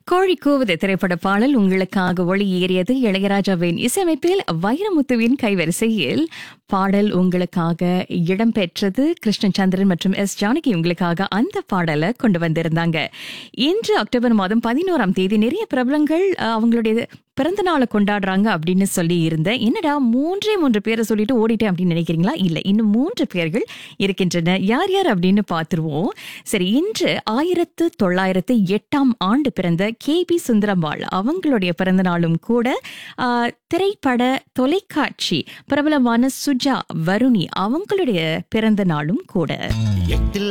கோழி கூவுது திரைப்பட பாடல் உங்களுக்காக ஒளி ஏறியது இளையராஜாவின் இசையமைப்பில் வைரமுத்துவின் கைவரிசையில் பாடல் உங்களுக்காக இடம்பெற்றது கிருஷ்ணன் சந்திரன் மற்றும் எஸ் ஜானகி உங்களுக்காக அந்த பாடலை கொண்டு வந்திருந்தாங்க இன்று அக்டோபர் மாதம் பதினோராம் தேதி நிறைய பிரபலங்கள் அஹ், அவங்களுடைய பிறந்த நாளை கொண்டாடுறாங்க அப்படின்னு சொல்லி இருந்தேன் என்னடா மூன்றே மூன்று பேரை சொல்லிட்டு ஓடிட்டேன் அப்படின்னு நினைக்கிறீங்களா இல்ல இன்னும் மூன்று பேர்கள் இருக்கின்றன யார் யார் அப்படின்னு பார்த்துருவோம் சரி இன்று ஆயிரத்து தொள்ளாயிரத்து எட்டாம் ஆண்டு பிறந்த கே பி சுந்தரம்பாள் அவங்களுடைய பிறந்த நாளும் கூட ஆஹ், திரைப்பட தொலைக்காட்சி பிரபலமான சுஜா வருணி அவங்களுடைய பிறந்த நாளும் கூட எட்டில்